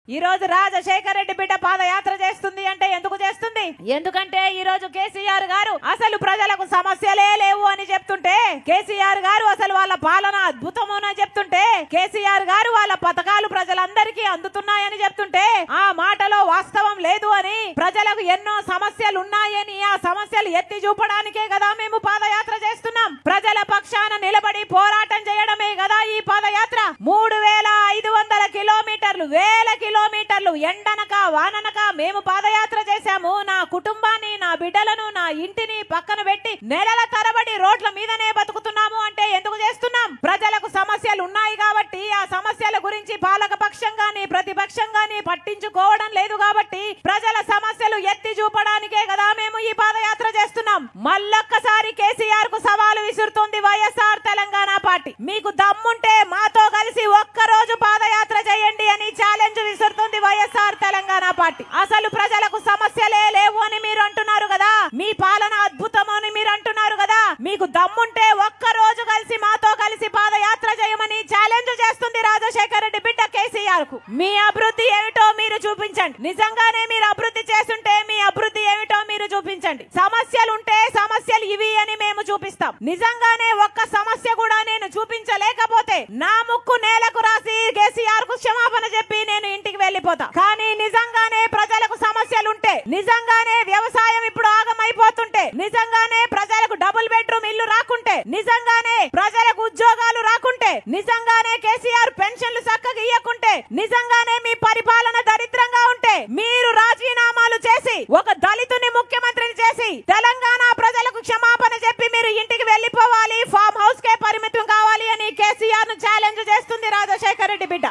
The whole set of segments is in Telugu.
ఈ రోజు రాజశేఖర రెడ్డి బిడ్డ పాదయాత్ర చేస్తుంది అంటే ఎందుకు చేస్తుంది ఎందుకంటే ఈ రోజు కేసీఆర్ గారు అసలు ప్రజలకు సమస్యలే లేవు అని చెప్తుంటే కేసీఆర్ గారు అసలు వాళ్ళ పాలన అద్భుతము అని చెప్తుంటే కేసీఆర్ గారు వాళ్ళ పథకాలు ప్రజలందరికీ అందుతున్నాయని చెప్తుంటే ఆ మాటలో వాస్తవం లేదు అని ప్రజలకు ఎన్నో సమస్యలు ఉన్నాయని ఆ సమస్యలు ఎత్తి చూపడానికే కదా మేము పాదయాత్ర చేస్తున్నాం ప్రజల పక్షాన నిలబడి పోరాటం చేయడమే కదా ఈ పాదయాత్ర మూడు వేల ఐదు వందల కిలోమీటర్లు వేల కిలోమీటర్లు ఎండనక వాననక మేము పాదయాత్ర చేశాము నా కుటుంబాన్ని నా బిడ్డలను నా ఇంటిని పక్కన పెట్టి నెలల తరబడి రోడ్ల మీదనే బతుకుతున్నాము అంటే ఎందుకు చేస్తున్నాం ప్రజలకు సమస్యలు ఉన్నాయి కాబట్టి ఆ సమస్యల గురించి పాలక పక్షం గాని ప్రతిపక్షం గాని పట్టించుకోవడం లేదు కాబట్టి ప్రజల సమస్యలు ఎత్తి చూపడానికే కదా మేము ఈ పాదయాత్ర చేస్తున్నాం మళ్ళొక్కసారి కేసీఆర్ కు సవాలు విసురుతుంది వైఎస్ఆర్ తెలంగాణ పార్టీ మీకు దమ్ముంటే మాతో కలిసి ఒక్క రోజు పాదయాత్ర చేయండి అని ఛాలెంజ్ విసురుతుంది వైఎస్ఆర్ తెలంగాణ పార్టీ అసలు ప్రజలకు సమస్యలే లేవు అని మీరు అంటున్నారు కదా మీ పాలన అద్భుతం అని మీరు అంటున్నారు కదా మీకు దమ్ముంటే ఒక్క రోజు కలిసి మాతో కలిసి పాదయాత్ర చేయమని ఛాలెంజ్ చేస్తుంది రాజశేఖర రెడ్డి బిడ్డ కేసీఆర్ కు మీ అభివృద్ధి ఏమిటో మీరు చూపించండి నిజంగానే మీరు అభివృద్ధి చేస్తుంటే మీ అభివృద్ధి ఏమిటో మీరు చూపించండి సమస్యలు ఉంటే సమస్యలు ఇవి అని మేము చూపిస్తాం నిజంగానే ఒక్క సమస్య కూడా నేను చూపించలేకపోతే నా ముక్కు నేలకు రాసి కేసీఆర్ కు క్షమాపణ చెప్పి నేను ఇంటికి వెళ్ళిపోతా కానీ నిజంగానే ప్రజలకు సమస్యలు ఉంటే నిజంగానే వ్యవసాయం ఇప్పుడు ఆగమైపోతుంటే నిజంగానే ప్రజలకు డబుల్ బెడ్రూమ్ ఇల్లు రాకుంటే నిజంగానే ప్రజలకు ఉద్యోగాలు రాకుంటే నిజంగానే కేసీఆర్ పెన్షన్లు చక్కగా ఇయ్యకుంటే నిజంగానే మీ పరిపాలన దరిద్రంగా ఉంటే మీరు రాజీనామాలు చేసి ఒక దళితుని ముఖ్యమంత్రిని చేసి తెలంగాణ ప్రజలకు క్షమాపణ చెప్పి మీరు ఇంటికి వెళ్ళిపోవాలి ఫామ్ హౌస్ కే పరిమితం కావాలి అని కేసీఆర్ ను ఛాలెంజ్ చేస్తుంది రాజశేఖర రెడ్డి బిడ్డ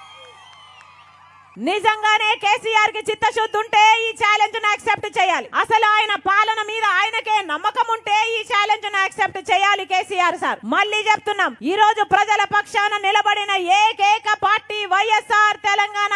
నిజంగానే కేసీఆర్ కి చిత్తశుద్ధి ఉంటే ఈ ఛాలెంజ్ ను యాక్సెప్ట్ చేయాలి అసలు ఆయన పాలన మీద ఆయనకే నమ్మకం ఉంటే ఈ ఛాలెంజ్ ను యాక్సెప్ట్ చేయాలి కేసీఆర్ సార్ మళ్ళీ చెప్తున్నాం ఈ రోజు ప్రజల పక్షాన నిలబడిన ఏకైక పార్టీ వైఎస్ఆర్ తెలంగాణ